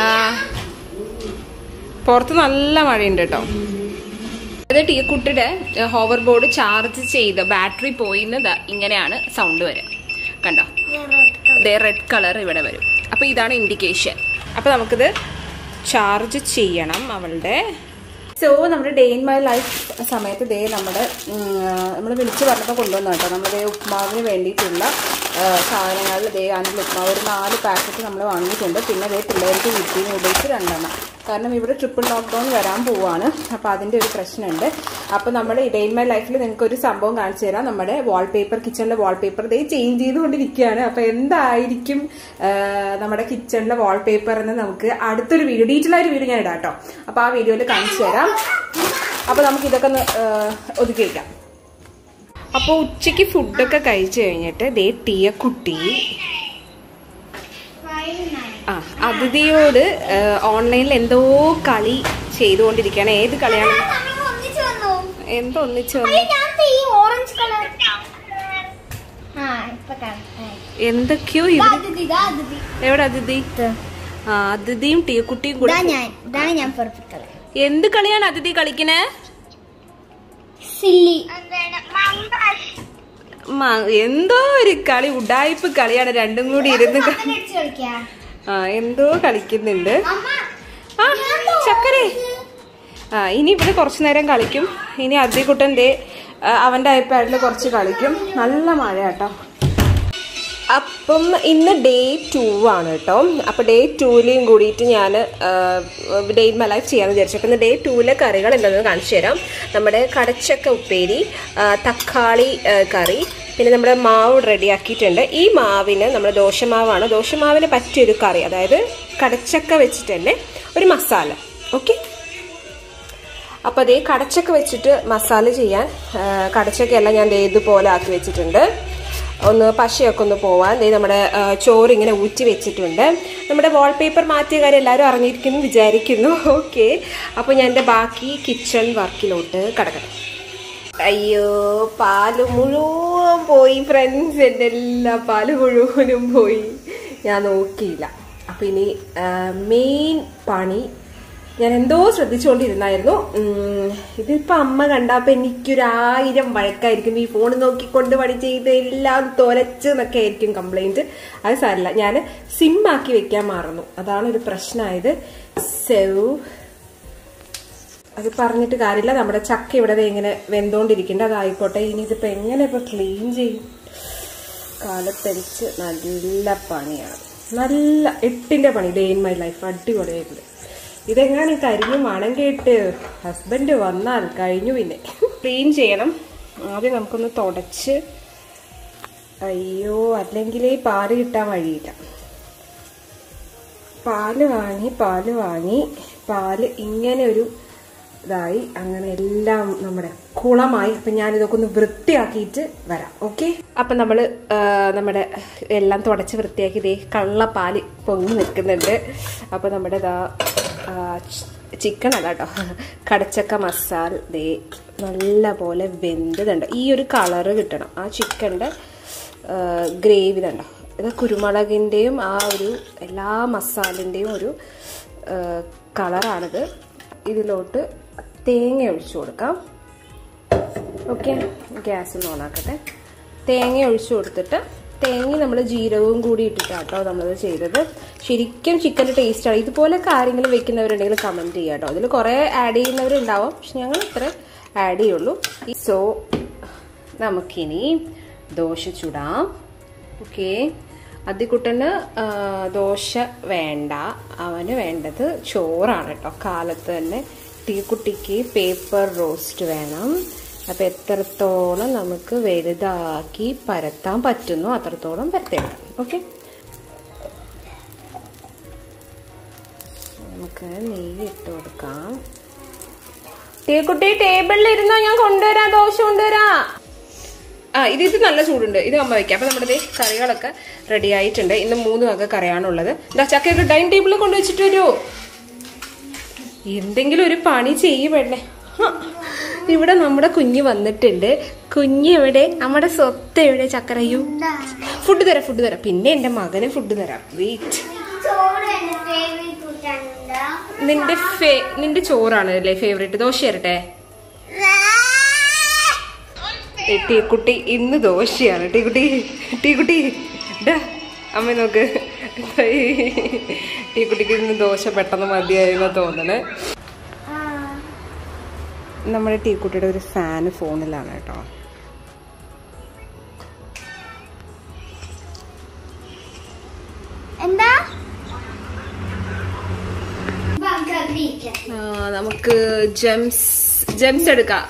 പുറത്ത് നല്ല മഴയുണ്ട് കേട്ടോ അത് ടീ കുട്ടിയുടെ ഹോവർ ബോർഡ് ചാർജ് ചെയ്ത് ബാറ്ററി പോയിന്ന് ദാ ഇങ്ങനെയാണ് സൗണ്ട് വരിക കണ്ടോ ദേ റെഡ് കളർ ഇവിടെ വരും അപ്പോൾ ഇതാണ് ഇൻഡിക്കേഷൻ അപ്പോൾ നമുക്കിത് ചാർജ് ചെയ്യണം അവളുടെ സോ നമ്മുടെ ഡേ ഇൻ മൈ ലൈഫ് സമയത്ത് ദേ നമ്മുടെ നമ്മൾ വിളിച്ച് പറഞ്ഞപ്പോൾ കൊണ്ടുവന്നു കേട്ടോ നമ്മൾ ദേ ഉപ്മാവിന് വേണ്ടിയിട്ടുള്ള ആ, സാധനങ്ങളിൽ ദേ ആണെങ്കിൽ ഉപ്മാവ് ഒരു നാല് പാക്കറ്റ് നമ്മൾ വാങ്ങിയിട്ടുണ്ട് പിന്നെ ദേ പിള്ളേർക്ക് വീട്ടിൽ നൂഡിൽസ് രണ്ടെണ്ണം കാരണം ഇവിടെ ട്രിപ്പിൾ ലോക്ക്ഡൗൺ വരാൻ പോവാണ് അപ്പോൾ അതിൻ്റെ ഒരു പ്രശ്നമുണ്ട് അപ്പോൾ നമ്മുടെ ഡേ ഇൻ മൈ ലൈഫിൽ നിങ്ങൾക്ക് ഒരു സംഭവം കാണിച്ചു തരാം നമ്മുടെ വാൾപേപ്പർ കിച്ചണിലെ വാൾപേപ്പർ ദേ ചേഞ്ച് ചെയ്തുകൊണ്ടിരിക്കുകയാണ് അപ്പോൾ എന്തായിരിക്കും ആ, നമ്മുടെ കിച്ചണിലെ വാൾപേപ്പർ എന്ന് നമുക്ക് അടുത്തൊരു വീഡിയോ ഡീറ്റെയിൽ ആയ ഒരു വീഡിയോ ഞാൻ ഇടാം കേട്ടോ അപ്പോൾ ആ വീഡിയോയിൽ കാണിച്ചു തരാം അപ്പോൾ നമുക്ക് ഇതൊക്കെ ഒന്ന് ആ, ഒതുക്കി വയ്ക്കാം അപ്പോൾ ഉച്ചയ്ക്ക് ഫുഡൊക്കെ കഴിച്ചു കഴിഞ്ഞിട്ട് ദേ ടീയക്കുട്ടി ആ അതിഥിയോട് ഓൺലൈനിൽ എന്തോ കളി ചെയ്തുകൊണ്ടിരിക്കുകയാണ് ഏത് കളിയാണ് എന്തോ ഒന്നിച്ചു വന്നു ഓറഞ്ച് കളർ ആ ഇപ്പൊ കാണാം എന്തൊക്കെയോ ഇതാ ഇവിടെ അതിഥി, ഇതാ അതിഥി. എവിടെ അതിഥി ആ അതിഥിയും ടീയക്കുട്ടിയും കൂടെ ഇതാ ഞാൻ ഇതാണ് ഞാൻ പുറപ്പെട്ടത് എന്ത് കളിയാണ് അതിഥി കളിക്കണേ സില്ലി മ- എന്തോ ഒരു കളി ഉഡായിപ്പ് കളിയാണ് രണ്ടും കൂടി ഇരുന്ന് ക- കളിക്കാം ആ എന്തോ കളിക്കുന്നുണ്ട് അമ്മ ആ ചക്കരേ ആ ഇനി ഇവിടെ കുറച്ചു നേരം കളിക്കും ഇനി അദ്ദിക്കുട്ടൻ ദേ ആ, അവന്റെ ഐപാഡിൽ കുറച്ച് കളിക്കും നല്ല മഴ കേട്ടോ അപ്പം ഇന്ന് ഡേ ടു ആണ് കേട്ടോ അപ്പോൾ ഡേ ടൂവിലെയും കൂടിയിട്ട് ഞാൻ ഡേ ഇൻ മൈ ലൈഫ് ചെയ്യാമെന്ന് വിചാരിച്ചു അപ്പം ഇന്ന് ഡേ ടൂവിലെ കറികൾ എന്താണെന്ന് കാണിച്ചു തരാം നമ്മുടെ കടച്ചക്ക ഉപ്പേരി ആ, തക്കാളി ആ, കറി പിന്നെ നമ്മുടെ മാവ് റെഡിയാക്കിയിട്ടുണ്ട് ഈ മാവിന് നമ്മുടെ ദോശമാവാണ് ദോശമാവിന് പറ്റിയൊരു കറി അതായത് കടച്ചക്ക വെച്ചിട്ട് തന്നെ ഒരു മസാല ഓക്കെ അപ്പോൾ അതേ കടച്ചക്ക വെച്ചിട്ട് മസാല ചെയ്യാൻ ആ, കടച്ചക്കയെല്ലാം ഞാൻ ദേ ഇതുപോലെ ആക്കി വെച്ചിട്ടുണ്ട് ഒന്ന് പശയൊക്കെ ഒന്ന് പോവാൻ ദേ നമ്മുടെ ആ, ചോറ് ഇങ്ങനെ ഊറ്റി വെച്ചിട്ടുണ്ട് നമ്മുടെ വാൾപേപ്പർ മാറ്റിയ കാര്യം എല്ലാവരും അറിഞ്ഞിരിക്കുന്നു വിചാരിക്കുന്നു ഓക്കെ അപ്പോൾ ഞാൻ എൻ്റെ ബാക്കി കിച്ചൺ വർക്കിലോട്ട് കിടക്കണം അയ്യോ പാല് മുഴുവൻ പോയി ഫ്രണ്ട്സ് എൻ്റെ എല്ലാ പാല് മുഴുവനും പോയി ഞാൻ നോക്കിയില്ല അപ്പൊ ഇനി മെയിൻ പണി ഞാൻ എന്തോ ശ്രദ്ധിച്ചുകൊണ്ടിരുന്നായിരുന്നു ഉം, ഇതിപ്പോ അമ്മ കണ്ടപ്പോ എനിക്കൊരായിരം വഴക്കായിരിക്കും ഈ ഫോൺ നോക്കിക്കൊണ്ട് പണി ചെയ്ത് എല്ലാം തോലച്ച് എന്നൊക്കെ ആയിരിക്കും കംപ്ലൈന്റ് അത് സാരില്ല ഞാൻ സിം ആക്കി വെക്കാൻ മറന്നു അതാണ് ഒരു പ്രശ്നമായത് സോ അത് പറഞ്ഞിട്ട് കാര്യമില്ല നമ്മുടെ ചക്ക ഇവിടെ ദേ ഇങ്ങനെ വെന്തോണ്ടിരിക്കേണ്ട അതായിക്കോട്ടെ ഇനി ഇതിപ്പോ എങ്ങനെ ഇപ്പൊ ക്ലീൻ ചെയ്യും കാലത്തരിച്ച് നല്ല പണിയാണ് നല്ല എട്ടിന്റെ പണി ഡേ ഇൻ മൈ ലൈഫ് അടിപൊളിയായിട്ടുണ്ട് ഇതെങ്ങനെ ഈ കരിഞ്ഞു മണം കേട്ട് ഹസ്ബൻഡ് വന്നാൽ കഴിഞ്ഞു പിന്നെ ക്ലീൻ ചെയ്യണം ആദ്യം നമുക്കൊന്ന് തുടച്ച് അയ്യോ അല്ലെങ്കിൽ ഈ പാല് കിട്ടാൻ വഴിയില്ല പാല് വാങ്ങി പാല് വാങ്ങി പാല് ഇങ്ങനെ ഒരു ഇതായി അങ്ങനെ എല്ലാം നമ്മുടെ കുളമായി അപ്പൊ ഞാൻ ഇതൊക്കെ ഒന്ന് വൃത്തിയാക്കിയിട്ട് വരാം ഓക്കെ അപ്പൊ നമ്മള് ആ, നമ്മുടെ എല്ലാം തുടച്ച് വൃത്തിയാക്കി ദേ കള്ളപ്പാല് പൊങ്ങി നിൽക്കുന്നുണ്ട് അപ്പൊ നമ്മുടെ ഇതാ ചിക്കൻ അല്ല കേട്ടോ കടച്ചക്ക മസാല ദേ നല്ല പോലെ വെന്തതുണ്ട് ഈ ഒരു കളറ് കിട്ടണം ആ ചിക്കൻ്റെ ഗ്രേവി കണ്ടോ ഇത് കുരുമുളകിൻ്റെയും ആ ഒരു എല്ലാ മസാലിൻ്റെയും ഒരു ആ, കളറാണിത് ഇതിലോട്ട് തേങ്ങ ഒഴിച്ചു കൊടുക്കാം ഓക്കെ ഗ്യാസ് ഒന്ന് ഓണാക്കട്ടെ തേങ്ങ ഒഴിച്ചു കൊടുത്തിട്ട് തേങ്ങ നമ്മൾ ജീരകവും കൂടി ഇട്ടിട്ടാട്ടോ നമ്മളത് ചെയ്തത് ശരിക്കും ചിക്കൻ്റെ ടേസ്റ്റാണ് ഇതുപോലെ കാര്യങ്ങൾ വെക്കുന്നവരുണ്ടെങ്കിൽ കമൻറ്റ് ചെയ്യാം കേട്ടോ അതിൽ കുറേ ആഡ് ചെയ്യുന്നവരുണ്ടാവും പക്ഷെ ഞങ്ങൾ ഇത്ര ആഡ് ചെയ്യുള്ളൂ സോ നമുക്കിനി ദോശ ചുടാം ഓക്കെ അതിക്കുട്ടന് ആ, ദോശ വേണ്ട അവന് വേണ്ടത് ചോറാണ് കേട്ടോ കാലത്ത് തന്നെ തീക്കുട്ടിക്ക് പേപ്പർ റോസ്റ്റ് വേണം അപ്പം എത്രത്തോളം നമുക്ക് വലുതാക്കി പരത്താൻ പറ്റുന്നു അത്രത്തോളം പരത്തേക്കാം ഓക്കെ നമുക്ക് നെയ്യ് ഇട്ട് കൊടുക്കാം തീക്കുട്ടി ടേബിളിൽ ഇരുന്നോ ഞാൻ കൊണ്ടുവരാം ദോശ കൊണ്ടുവരാം ആ ഇത് ഇത് നല്ല ചൂടുണ്ട് ഇത് അമ്മ വെക്കാം അപ്പൊ നമ്മുടെ ദേ കറികളൊക്കെ റെഡി ആയിട്ടുണ്ട് ഇന്ന് മൂന്ന് വക കറിയാണുള്ളത് എന്താ ചക്കയൊക്കെ ഡൈനിങ് ടേബിളിൽ കൊണ്ട് വെച്ചിട്ട് വരുമോ എന്തെങ്കിലും ഒരു പണി ചെയ്യുവേണ്ടേ ഇവിടെ നമ്മുടെ കുഞ്ഞ് വന്നിട്ടുണ്ട് കുഞ്ഞ് എവിടെ നമ്മുടെ സ്വത്ത് എവിടെ ചക്കറയു ഫുഡ് തരാം ഫുഡ് തരാം പിന്നെ എന്റെ മകന് ഫുഡ് തരാം വെയിറ്റ് ചോറ് എന്റെ ഫേവറേറ്റ് കൂട്ടാനുണ്ടോ നിന്റെ ഫേ നിന്റെ ചോറാണ് അല്ലേ ഫേവറേറ്റ് ദോശ തരട്ടെ ഏ, ടീക്കുട്ടി ഇന്ന് ദോശയാണ് ടീക്കുട്ടി ടീക്കുട്ടി ഡാ അമ്മ നോക്ക് ടീക്കുട്ടിക്ക് ഇന്ന് ദോശ പെട്ടെന്ന് മതിയായെന്ന് തോന്നണേ നമ്മുടെ ടീക്കുട്ടിയുടെ ഒരു ഫാന് ഫോണിലാണ് കേട്ടോ എന്താ ബംഗാളിക്ക് ആ, നമുക്ക് ജെംസ് ജെംസ് എടുക്കാം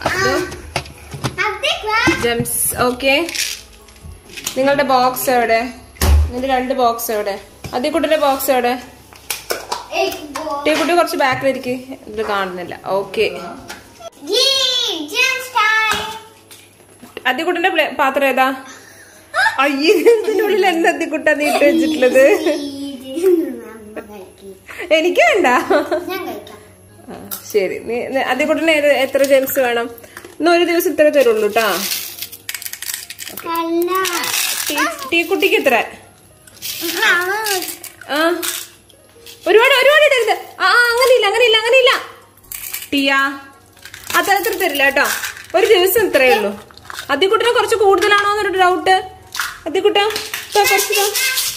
ജെംസ് ഓക്കെ നിങ്ങളുടെ ബോക്സ് എവിടെ നിന്റെ രണ്ട് ബോക്സ് എവിടെ അതിക്കുട്ടിന്റെ ബോക്സ് എവിടെ ടീക്കുട്ടി കുറച്ച് ബാക്കിലിരിക്കും ഇത് കാണുന്നില്ല ഓക്കെ അതിക്കുട്ടിന്റെ പ്ലേ- പാത്രം ഏതാ അയ്യേ ഇതിനുള്ളിൽ എന്താ അതിക്കുട്ട നീ ഇട്ട് വെച്ചിട്ടുള്ളത് എനിക്ക് വേണ്ട ഞാൻ കഴിക്കാം ആ, ശരി നീ നീ- അതിക്കുട്ടിന് ഏത് എത്ര ജെംസ് വേണം ഇന്ന് ഒരു ദിവസം ഇത്ര തരുള്ളൂ കേട്ടാ അല്ല ടീക്കുട്ടിക്ക് എത്ര ആ ഒരുപാട് ഒരുപാട് ഇടരുത് ആ ആ, അങ്ങനെയില്ല അങ്ങനെയില്ല അങ്ങനെയില്ല ടിയാ അത്ര അത്ര തരില്ല കേട്ടോ ഒരു ദിവസം ഇത്രയേ ഉള്ളൂ അതിക്കുട്ടിനെ കുറച്ച് കൂടുതലാണോ എന്നൊരു ഡൗട്ട് അതിക്കുട്ട കുറച്ച് താ.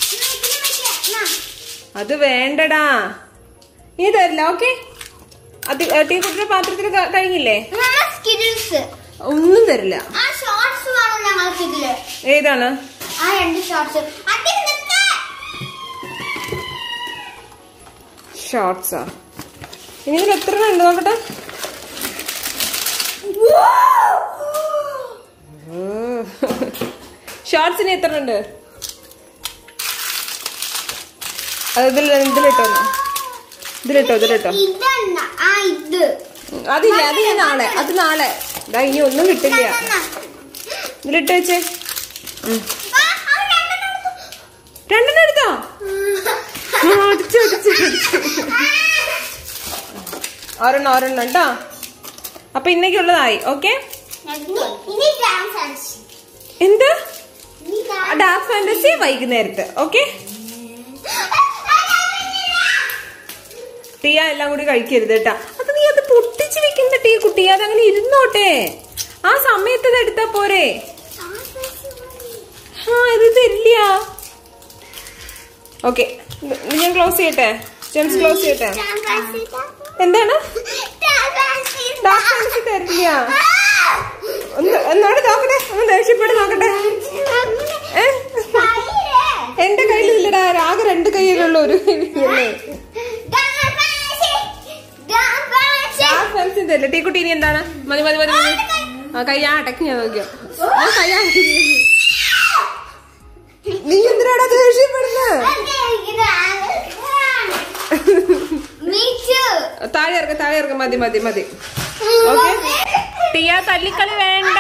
അത് വേണ്ടടാ ഇനി തരില്ല ഓക്കെ അത് ടീക്കുട്ടിന്റെ പാത്രത്തിൽ ക- കഴിഞ്ഞില്ലേ സ്കിഡിൽസ് ഒന്നും തരില്ല ആ ഷോർട്സ് വേണം ഞങ്ങൾക്ക് ഇതില് ഏതാണ് ആ രണ്ട് ഷോർട്സ് അതിൽ നിൽക്ക്. ഷോർട്സാ ഇനി ഇതിൽ എത്ര ഉണ്ട് നോക്കട്ടെ ഷോർട്സിന് എത്ര ഉണ്ട് അത് ഇതിൽ ഇതിലിട്ടോ എന്നാ. ഇതിലിട്ടോ ഇതിലിട്ടോ ഇതല്ല ആ ഇത് അതില്ല അത് ഇനി നാളെ അത് നാളെ ഇതാ ഇനി ഒന്നും കിട്ടില്ല എന്നാ? ഇതിലിട്ട് വെച്ചേ ഉം. ആ, അവൻ രണ്ടെണ്ണം എടുത്തു. രണ്ടെണ്ണം എടുത്തോ ആ, അടിച്ചു അടിച്ചു അടിച്ചു ഒരെണ്ണം ഒരെണ്ണം കേട്ടോ അപ്പൊ ഇന്നേക്കുള്ളതായി ഓക്കെ ഇനി- ഇനി ഡാൻസ് കളിച്ച്. എന്താ ഇനി ഡാൻസ് ഡാർക്ക് ഫാന്റസി വൈകുന്നേരത്ത് ഓക്കെ ടീയ എല്ലാം കൂടി കഴിക്കരുത് കേട്ടാ അത് നീ അത് പൊട്ടിച്ച് വെക്കുന്ന ടീ കുട്ടി അതങ്ങനെ ഇരുന്നോട്ടെ ആ സമയത്ത് ഇത് എടുത്താ പോരെ ആ ഇത് തരില്ല ഓക്കെ ഞാൻ ക്ലോസ് ചെയ്യട്ടെ ജെംസ് ക്ലോസ് ചെയ്യട്ടെ എന്താണ് ഡാർക്ക് ഫാൻസി തരില്ല ഒന്ന് എന്നോട് നോക്കട്ടെ ഒന്ന് ദേഷ്യപ്പെട്ട് നോക്കട്ടെ ഏ? എന്റെ കയ്യിലില്ലടാ ആകെ രണ്ട് കയ്യിലുള്ള ഒരു കയ്യിലുള്ളൂ ഡാർക്ക് ഫാൻസി തരില്ല ടീക്കുട്ടി ഇനി എന്താണ് മതി മതി മതി മതി ആ കൈ ആ അടക്കി ഞാൻ നോക്കിയോ ആ കൈ ആ അടക്കി. നീ എന്തിനാടാ ദേഷ്യപ്പെടുന്നത് താഴെ ഇറക്ക താഴെ ഇറക്ക മതി മതി മതി ഓക്കെ ടിയ തല്ലിക്കളി വേണ്ട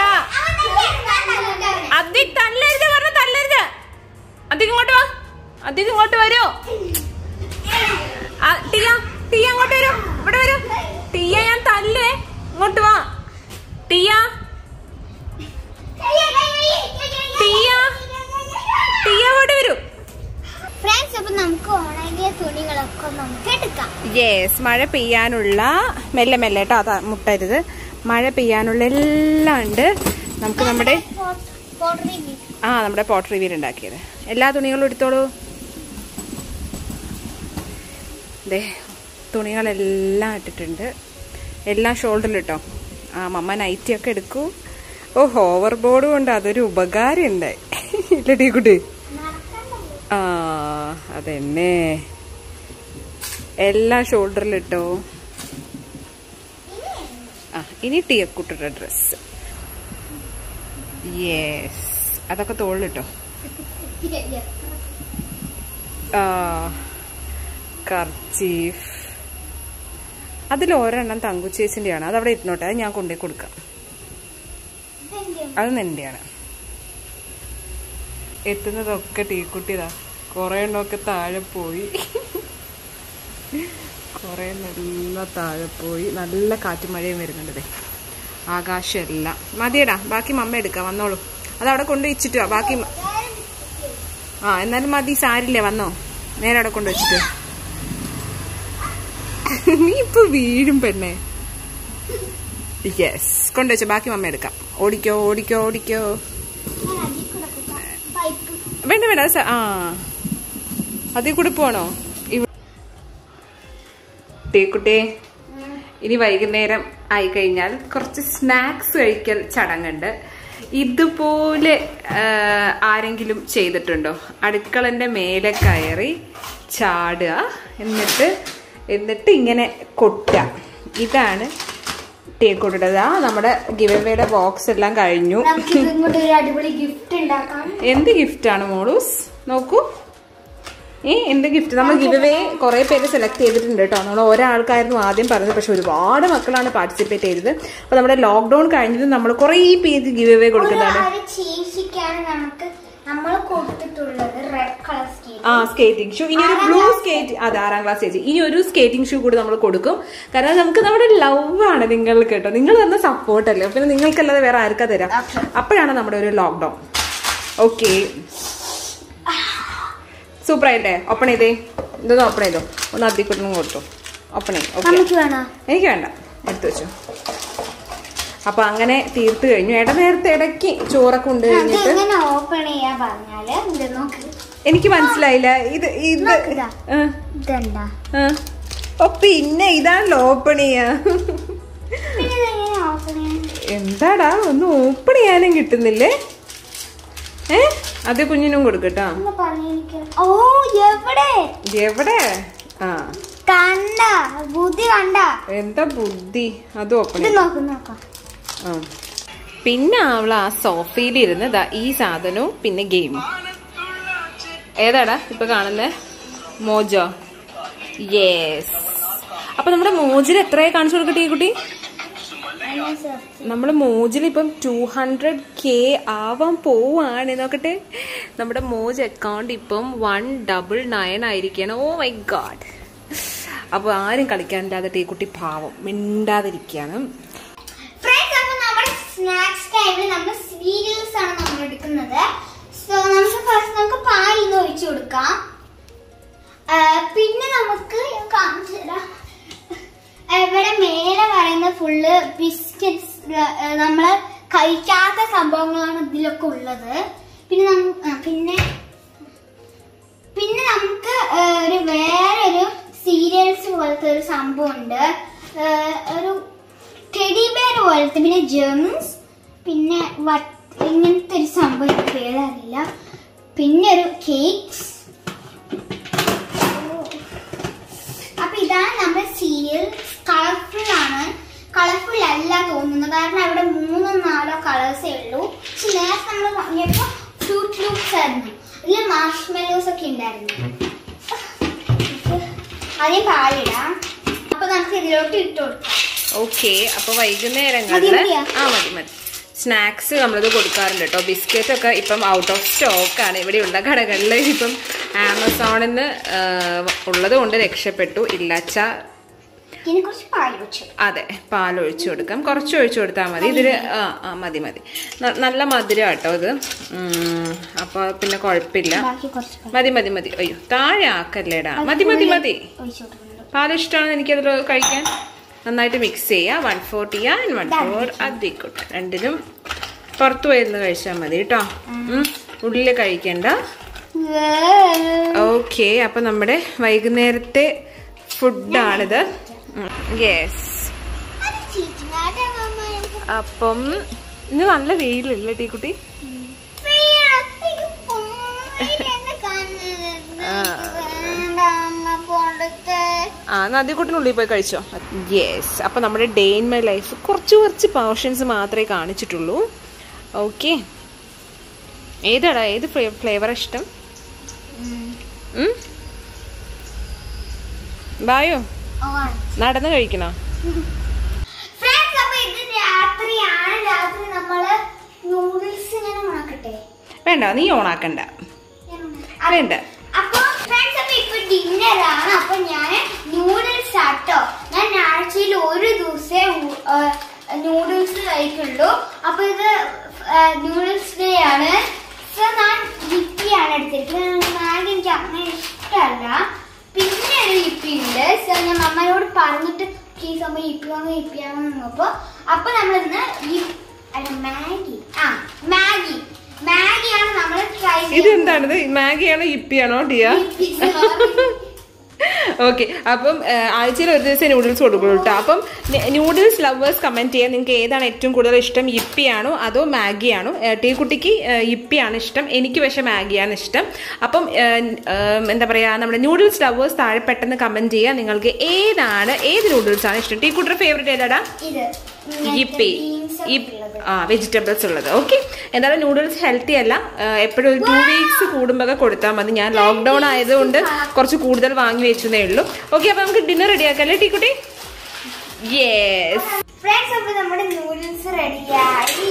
അതി തല്ലരുത് പറഞ്ഞ തല്ലരുത് അധികം ഇങ്ങോട്ട് വാ അധികം ഇങ്ങോട്ട് വരൂ ആ, ടിയ ടിയ അങ്ങോട്ട് വരൂ ഇവിടെ വരൂ ടിയ ഞാൻ തല്ലേ ഇങ്ങോട്ട് വാ ടിയ ടിയ ടിയ അങ്ങോട്ട് വരൂ ഫ്രണ്ട്സ് അപ്പൊ നമുക്ക് ഉണങ്ങിയ തുണികളൊക്കെ നമുക്ക് എടുക്കാം യെസ് മഴ പെയ്യാനുള്ള മെല്ലെ മെല്ലെ കേട്ടോ അതാ മുട്ടരുത് മഴ പെയ്യാനുള്ള എല്ലാം ഉണ്ട് നമുക്ക് നമ്മുടെ പോട്ടറി ആ നമ്മുടെ പോട്ടറി വീൽ ഉണ്ടാക്കിയത് എല്ലാ തുണികളും എടുത്തോളൂ ദേ തുണികളെല്ലാം ഇട്ടിട്ടുണ്ട് എല്ലാം ഷോൾഡറിലിട്ടോ ആ മമ്മ നൈറ്റി ഒക്കെ എടുക്കൂ ഓ ഹോവർ ബോർഡ് കൊണ്ട് അതൊരു ഉപകാരം ഉണ്ടായി ഇല്ല ടീ കുട്ടി ആ അതെന്നെ എല്ലാം ഷോൾഡറിലിട്ടോ ആ ഇനി ടീയക്കുട്ടിയുടെ ഡ്രസ്സ് യെസ് അതൊക്കെ തോളിലിട്ടോ ആ കർച്ചീഫ് അതിൽ ഒരെണ്ണം തങ്കു ചേച്ചിൻ്റെയാണ് അത് അവിടെ ഇരുന്നോട്ടെ അത് ഞാൻ കൊണ്ടുപോയി കൊടുക്കാം അത് നിന്റെയാണ് എത്തുന്നതൊക്കെ ടീക്കുട്ടിയതാ കുറെ എണ്ണമൊക്കെ താഴെ പോയി കുറെ നല്ല താഴെ പോയി നല്ല കാറ്റും മഴയും വരുന്നുണ്ട് ദേ. ആകാശമെല്ലാം മതിയടാ ബാക്കി മമ്മ എടുക്കാം വന്നോളൂ അത് അവിടെ കൊണ്ട് വെച്ചിട്ട് വാ ബാക്കി മ- ആ എന്നാലും മതി സാരില്ലേ വന്നോ നേരെ അവിടെ കൊണ്ട് വെച്ചിട്ട് നീ ഇപ്പൊ വീഴും പെണ്ണെ യെസ് കൊണ്ടുവച്ചോ ബാക്കി മമ്മ എടുക്കാം ഓടിക്കോ ഓടിക്കോ ഓടിക്കോ പൈപ്പ് വേണ്ട വേണ്ട അത് സ- ആ അതിൽ കൂടെ പോണോ ടീക്കുട്ടേ ഇനി വൈകുന്നേരം ആയി കഴിഞ്ഞാൽ കുറച്ച് സ്നാക്സ് കഴിക്കൽ ചടങ്ങുണ്ട് ഇതുപോലെ ആ, ആരെങ്കിലും ചെയ്തിട്ടുണ്ടോ അടുക്കളന്റെ മേലെ കയറി ചാടുക എന്നിട്ട് എന്നിട്ട് ഇങ്ങനെ കൊട്ടുക ഇതാണ് ടീക്കുട്ടിയുടെ നമ്മുടെ ഗിവവേയുടെ ബോക്സ് എല്ലാം കഴിഞ്ഞു നമുക്ക് ഇങ്ങോട്ട് ഒരു അടിപൊളി ഗിഫ്റ്റ് ഉണ്ടാക്കാം എന്ത് ഗിഫ്റ്റാണ് മോളൂസ് നോക്കൂ ഏ എന്ത് ഗിഫ്റ്റ് നമ്മൾ ഗിവ് അവേ കുറെ പേര് സെലക്ട് ചെയ്തിട്ടുണ്ട് കേട്ടോ നമ്മൾ ഒരാൾക്കായിരുന്നു ആദ്യം പറഞ്ഞത് പക്ഷെ ഒരുപാട് മക്കളാണ് പാർട്ടിസിപ്പേറ്റ് ചെയ്തത് അപ്പൊ നമ്മുടെ ലോക്ക്ഡൌൺ കഴിഞ്ഞത് നമ്മൾ കുറെ പേര് ഗിവ് അവേ കൊടുക്കുന്നതാണ് ഒരു ചേച്ചിക്കാണ് നമുക്ക് നമ്മൾ കൊടുത്തിട്ടുള്ളത് റെഡ് കളർ സ്കീം ആ സ്കേറ്റിംഗ് ഷൂ ഇനി ഒരു ബ്ലൂ സ്കേറ്റ് അതെ ആറാം ക്ലാസ് ചേച്ചി ഇനി ഒരു സ്കേറ്റിംഗ് ഷൂ കൂടി നമ്മൾ കൊടുക്കും കാരണം നമുക്ക് നമ്മുടെ ലവ് ആണ് നിങ്ങൾക്ക് കേട്ടോ നിങ്ങൾ തന്ന സപ്പോർട്ട് അല്ലേ പിന്നെ നിങ്ങൾക്കല്ലാതെ വേറെ ആർക്കാ തരാം അപ്പോഴാണ് നമ്മുടെ ഒരു ലോക്ക്ഡൌൺ ഓക്കെ സൂപ്പർ ആയില്ലേ ഓപ്പൺ ചെയ്തേ ഇതൊന്ന് ഓപ്പൺ ചെയ്തോ ഒന്ന് അധികം കൊടുത്തു ഓപ്പൺ ചെയ്യും ഓക്കെ നമുക്ക് വേണോ എനിക്ക് വേണ്ട എടുത്തു വെച്ചു അപ്പൊ അങ്ങനെ തീർത്തു കഴിഞ്ഞു ഇട നേരത്തെ ഇടയ്ക്ക് ചോറൊക്കെ ഉണ്ട് അത് കഴിഞ്ഞിട്ട് എങ്ങനെ ഓപ്പൺ ചെയ്യാ പറഞ്ഞാല് ഇത് നോക്ക് എനിക്ക് മനസ്സിലായില്ല ഇത് ഇത് നോക്കിതാ. ആ, ഇതെന്താ ആ. ഓ പിന്നെ ഇതാണല്ലോ ഓപ്പൺ ചെയ്യാ പിന്നെ ഇതെങ്ങനെ ഓപ്പൺ ചെയ്യാൻ എന്താടാ ഒന്നും ഓപ്പൺ ചെയ്യാനും കിട്ടുന്നില്ലേ ഏ അത് കുഞ്ഞിനും കൊടുക്കട്ടോ ഒന്ന് പറഞ്ഞിരിക്കും ഓ എവിടെ എവിടെ ആ കണ്ട ബുദ്ധി കണ്ട എന്താ ബുദ്ധി അത് ഓപ്പൺ ഇത് നോക്ക് നോക്കാം ആ പിന്നെ അവൾ ആ സോഫയിലിരുന്ന് ദാ ഈ സാധനവും പിന്നെ ഗെയിമും ഏതാടാ ഇപ്പൊ കാണുന്നേ മോജോ യെസ് അപ്പൊ നമ്മുടെ മോജിൽ എത്രയായി കാണിച്ചു കൊടുക്കട്ടെ ഈ കുട്ടി അതിനെ search നമ്മൾ മോജിൽ ഇപ്പം ടു ഹൺഡ്രഡ് കെ ആവാൻ പോവാണ് നോക്കട്ടെ നമ്മുടെ മോജ് അക്കൗണ്ട് ഇപ്പം വൺ ഡബിൾ നയൻ ആയിരിക്കണം ഓ മൈ ഗാഡ് അപ്പൊ ആരും കളിക്കാനില്ലാതെ ഈ കുട്ടി പാവം മിണ്ടാതിരിക്കാണ് ഫ്രണ്ട്സ് അപ്പൊ നമ്മുടെ സ്നാക്സ് ടൈമിൽ നമ്മൾ സീരിയൽസ് ആണ് നമ്മൾ എടുക്കുന്നത് സോ നമുക്ക് ഫസ്റ്റ് നമുക്ക് പാലിന്ന് ഒഴിച്ചു കൊടുക്കാം ആ, പിന്നെ നമുക്ക് ഞാൻ കാണിച്ചു തരാം ഇവിടെ മേലെ പറയുന്ന ഫുള്ള് ബിസ്ക്കറ്റ്സ് നമ്മള് കഴിക്കാത്ത സംഭവങ്ങളാണ് ഇതിലൊക്കെ ഉള്ളത് പിന്നെ നം- ആ, പിന്നെ പിന്നെ നമുക്ക് ആ, ഒരു വേറെ ഒരു സീരിയൽസ് പോലത്തെ ഒരു സംഭവം ഉണ്ട് ഒരു ടെഡി ബെയർ പോലത്തെ പിന്നെ ജെംസ് പിന്നെ വട്ട് ഇങ്ങനത്തെ ഒരു സംഭവം എനിക്ക് പേരറിയില്ല പിന്നെ ഒരു കേക്ക്സ് അപ്പൊ ഇതാണ് നമ്മുടെ സീരിയൽ കളർഫുൾ ആണ് കളർഫുൾ അല്ല തോന്നുന്നത് കാരണം അവിടെ മൂന്നോ നാലോ കളേഴ്സേ ഉള്ളൂ പക്ഷെ നേരത്തെ നമ്മൾ വാങ്ങിയപ്പോ ഫ്രൂട്ട് ലൂപ്സ് ആയിരുന്നു ഇതിൽ മാഷ്മെലോസ് ഒക്കെ ഉണ്ടായിരുന്നു ആദ്യം പാലിടാം അപ്പൊ നമുക്ക് ഇതിലോട്ട് ഇട്ട് കൊടുക്കാം ഓക്കെ അപ്പൊ വൈകുന്നേരങ്ങളില് മതിയോ? ആ മതി മതി സ്നാക്സ് നമ്മളിത് കൊടുക്കാറുണ്ട് കേട്ടോ ബിസ്ക്കറ്റ് ഒക്കെ ഇപ്പം ഔട്ട് ഓഫ് സ്റ്റോക്ക് ആണ് ഇവിടെയുള്ള കടകളിൽ ഇപ്പം ആമസോണിൽ നിന്ന് ഉള്ളത് കൊണ്ട് രക്ഷപ്പെട്ടു ഇല്ലാച്ച ഇതിനെ കുറച്ച് പാല് വെച്ചു അതെ പാൽ ഒഴിച്ചു കൊടുക്കാം കുറച്ച് ഒഴിച്ചു കൊടുത്താൽ മതി ഇതിൽ ആ ആ മതി മതി ന- നല്ല മധുരം കേട്ടോ ഇത് ഉം, അപ്പൊ പിന്നെ കുഴപ്പമില്ല ബാക്കി കുറച്ച് പാല് മതി മതി മതി അയ്യോ താഴെ ആക്കല്ലേടാ മതി മതി മതി ഒഴിച്ചു കൊടുക്കുന്നുണ്ട് പാൽ ഇഷ്ടമാണ് എനിക്കതിൽ കഴിക്കാൻ നന്നായിട്ട് മിക്സ് ചെയ്യുക one four tea and one four അതിക്കോട്ടെ രണ്ടിനും പുറത്ത് പോയിരുന്ന് കഴിച്ചാൽ മതി കേട്ടോ ഉള്ളിൽ കഴിക്കണ്ട ഓക്കെ അപ്പൊ നമ്മുടെ വൈകുന്നേരത്തെ ഫുഡാണിത് യെസ് അപ്പം ഇന്ന് നല്ല വെയിലല്ലേ ടീക്കുട്ടി ആ നദിക്കുട്ടിനുള്ളിൽ പോയി കഴിച്ചോ യെസ് അപ്പൊ നമ്മുടെ ഡേ ഇൻ മൈ ലൈഫ് കുറച്ച് കുറച്ച് പോർഷൻസ് മാത്രമേ കാണിച്ചിട്ടുള്ളൂ ഓക്കെ ഏതാടാ ഏത് ഫ്ലേവർ ഇഷ്ടം ഉം? ബായോ നടന്ന് കഴിക്കണോ ഫ്രണ്ട്സ് അപ്പൊ ഇത് രാത്രിയാണ് രാത്രി നമ്മള് നൂഡിൽസ് ഇങ്ങനെ ഉണ്ടാക്കട്ടെ വേണ്ട നീ ഓണാക്കണ്ട വേണ്ട അപ്പൊ ഫ്രണ്ട്സ് അപ്പൊ ഇപ്പൊ ഡിന്നർ ആണ് അപ്പൊ ഞാൻ നൂഡിൽസ് ആട്ടോ ഞാൻ ആഴ്ചയിൽ ഒരു ദിവസേ നൂഡിൽസ് കഴിക്കുള്ളൂ അപ്പൊ ഇത് നൂഡിൽസ് ഡേ ആണ് സോ ഞാൻ ലിപ്പിയാണ് എടുത്തിരിക്കുന്നത് മാഗി എനിക്ക് അങ്ങനെ ഇഷ്ടമല്ല പിന്നെ ഒരു ലിപ്പി ഉണ്ട് സോ ഞാൻ അമ്മയോട് പറഞ്ഞിട്ട് ഈ സമയം ഇപ്പി വാങ്ങി ഇപ്പി വാങ്ങുമ്പോ അപ്പൊ നമ്മൾ ഇന്ന് ലിപ്- അല്ല മാഗി ആ മാഗി മാഗിയാണ് നമ്മൾ ട്രൈ ഇത് എന്താണിത് മാഗിയാണോ ഇപ്പിയാണോ ഡിയ ഓക്കെ അപ്പം ആഴ്ചയിൽ ഒരു ദിവസം നൂഡിൽസ് കൊടുക്കുള്ളൂ കേട്ടോ അപ്പം നൂഡിൽസ് ലവേഴ്സ് കമന്റ് ചെയ്യാൻ നിങ്ങൾക്ക് ഏതാണ് ഏറ്റവും കൂടുതൽ ഇഷ്ടം ഇപ്പിയാണോ അതോ മാഗിയാണോ ടീ കുട്ടിക്ക് ഇപ്പിയാണ് ഇഷ്ടം എനിക്ക് പക്ഷെ മാഗിയാണ് ഇഷ്ടം അപ്പം ഏഹ്, ഏഹ്, എന്താ പറയുക നമ്മുടെ നൂഡിൽസ് ലവേഴ്സ് താഴെ പെട്ടെന്ന് കമന്റ് ചെയ്യുക നിങ്ങൾക്ക് ഏതാണ് ഏത് നൂഡിൽസ് ആണ് ഇഷ്ടം ടീ കുട്ടിയുടെ ഫേവറേറ്റ് ഏതാടാ ഇത് ഇപ്പി ആ വെജിറ്റബിൾസ് ഉള്ളത് ഓക്കെ എന്തായാലും നൂഡിൽസ് ഹെൽത്തി അല്ല എപ്പോഴും ഒരു ടു വീക്സ് കൂടുമ്പോൾ കൊടുത്താൽ മതി ഞാൻ ലോക്ക്ഡൌൺ ആയതുകൊണ്ട് കുറച്ച് കൂടുതൽ വാങ്ങി വെച്ചതേ ഉള്ളൂ ഓക്കെ അപ്പൊ നമുക്ക് ഡിന്നർ റെഡിയാക്കാം അല്ലേ ടീക്കുട്ടി യെസ് ഫ്രണ്ട്സ് അപ്പൊ നമ്മുടെ നൂഡിൽസ് റെഡിയായി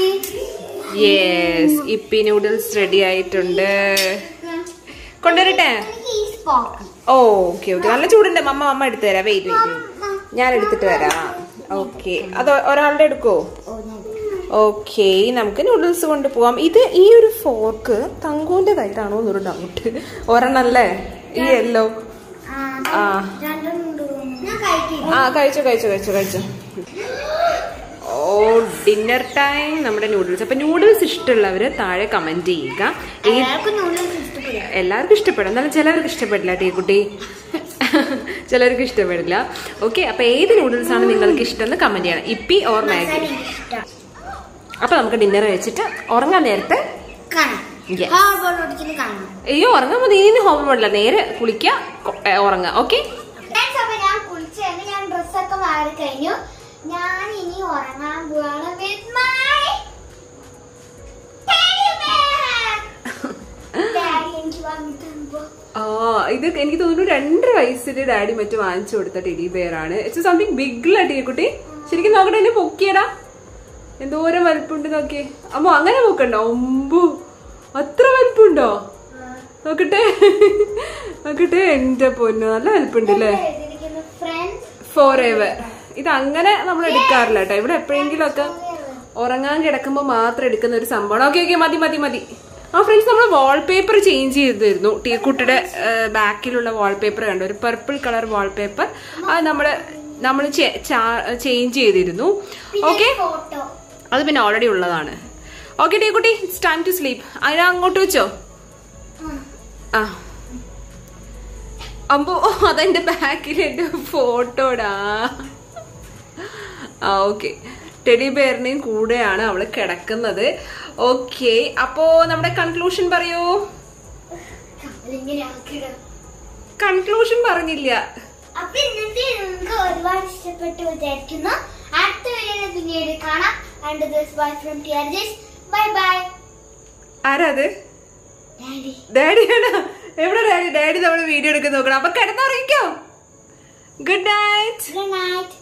യെസ് ഇപ്പി നൂഡിൽസ് റെഡി ആയിട്ടുണ്ട് കൊണ്ടുവരട്ടെ എനിക്ക് ഈ സ്പോക്ക് ഓക്കെ ഓക്കെ നല്ല ചൂടുണ്ട് മമ്മ മമ്മ എടുത്തു തരാം വെയിറ്റ് വെയിറ്റ് ഞാൻ എടുത്തിട്ട് വരാം ഓക്കെ അത് ഒരാളുടെ എടുക്കോ ഓക്കെ നമുക്ക് നൂഡിൽസ് കൊണ്ട് പോവാം ഇത് ഈ ഒരു ഫോർക്ക് തങ്കൂന്റെ കയ്യിലാണോ എന്നൊരു ഡൗട്ട് ഒരെണ്ണല്ലേ ഈ യെല്ലോ ആ ഞാൻ കഴിക്കില്ല ആ കഴിച്ചു കഴിച്ചു കഴിച്ചു കഴിച്ചു ഓ ഡിന്നർ ടൈം നമ്മുടെ നൂഡിൽസ് അപ്പൊ നൂഡിൽസ് ഇഷ്ടമുള്ളവര് താഴെ കമന്റ് ചെയ്യുക ഏത് എല്ലാവർക്കും നൂഡിൽസ് ഇഷ്ടപ്പെടും എല്ലാവർക്കും ഇഷ്ടപ്പെടും എന്നാലും ചിലവർക്ക് ഇഷ്ടപ്പെടില്ല ടീ കുട്ടി ചിലർക്ക് ഇഷ്ടപ്പെടില്ല ഓക്കെ അപ്പൊ ഏത് നൂഡിൽസ് ആണ് നിങ്ങൾക്ക് ഇഷ്ടം എന്ന് കമന്റ് ചെയ്യണം ഇപ്പി ഓർ മാഗി ഇഷ്ടം അപ്പൊ നമുക്ക് ഡിന്നർ കഴിച്ചിട്ട് ഉറങ്ങാൻ നേരത്തെ കാണാം Yes. ആ ബോൾ ഓടിക്കുന്നത് കാണണം അയ്യോ ഉറങ്ങാൻ മതി ഇനി ഹോം പാടില്ല നേരെ കുളിക്കുക കൊ- ഏ, ഉറങ്ങുക ഓക്കെ Friends, അപ്പൊ ഞാൻ കുളിച്ചു കഴിഞ്ഞ് ഞാൻ ഡ്രസ്സൊക്കെ മാറി കഴിഞ്ഞു ഞാൻ ഇനി ഉറങ്ങാൻ പോവാണ് വിത്ത് മൈ ഡാഡി എനിക്ക് വാങ്ങി തരുമ്പോ ആ ഇത് എനിക്ക് തോന്നുന്നു രണ്ടര വയസ്സിൽ ഡാഡി മറ്റു വാങ്ങിച്ചു കൊടുത്ത ടെഡി ബെയർ ആണ് ഇറ്റ്സ് സംതിങ് ബിഗ് ടീ കുട്ടി ശരിക്കും നോക്കട്ടെ എന്നെ പൊക്കിയടാ എന്തോരം വലിപ്പുണ്ട് നോക്കിയേ അമ്മ അങ്ങനെ പൊക്കണ്ടോ ഒമ്പു അത്ര വലിപ്പുണ്ടോ നോക്കട്ടെ നോക്കട്ടെ എന്റെ പൊന്നു നല്ല വലിപ്പുണ്ട് അല്ലേ ഫ്രണ്ട്സ് ഫോർ എവർ ഇത് അങ്ങനെ നമ്മൾ എടുക്കാറില്ല കേട്ടോ ഇവിടെ എപ്പോഴെങ്കിലും ഒക്കെ ഉറങ്ങാൻ കിടക്കുമ്പോൾ മാത്രം എടുക്കുന്ന ഒരു സംഭവമാണ് ഓക്കെ ഓക്കെ മതി മതി മതി ആ ഫ്രണ്ട്സ് നമ്മൾ വാൾപേപ്പർ ചേഞ്ച് ചെയ്തിരുന്നു ടീക്കുട്ടിയുടെ ബാക്കിലുള്ള വാൾപേപ്പർ കണ്ടു ഒരു പർപ്പിൾ കളർ വാൾപേപ്പർ അത് നമ്മൾ നമ്മൾ ചേഞ്ച് ചെയ്തിരുന്നു ഓക്കെ ഫോട്ടോ അത് പിന്നെ ഓൾറെഡി ഉള്ളതാണ് ഓക്കെ ടീ കുട്ടി ഇറ്റ്സ് ടൈം ടു സ്ലീപ്പ് അതിനെ അങ്ങോട്ട് വെച്ചോ ആ അമ്പോ അതെന്റെ ബാക്കിൽ എന്റെ ഫോട്ടോടാ ആ ഓക്കെ ടെഡി ബെയറിനെയും കൂടെയാണ് അവള് കിടക്കുന്നത് ഓക്കെ അപ്പോ നമ്മുടെ കൺക്ലൂഷൻ പറയൂ ഇങ്ങനെ ആക്കിയിടും കൺക്ലൂഷൻ പറഞ്ഞില്ല അപ്പൊ ഇന്നത്തെ നിങ്ങൾക്ക് ഒരുപാട് ഇഷ്ടപ്പെട്ടു വിചാരിക്കുന്നു അടുത്ത വീഡിയോയിൽ പിന്നീട് കാണാം and this bye from T R ജെസ് ബൈ ബൈ ആരാ അത് ഡാഡി ഡാഡിയാണ് എവിടെ ഡാഡി ഡാഡി നമ്മൾ വീഡിയോ എടുക്കുന്ന നോക്കണം അപ്പൊ കിടന്നുറങ്ങിക്കോ ഗുഡ് നൈറ്റ് ഗുഡ് നൈറ്റ്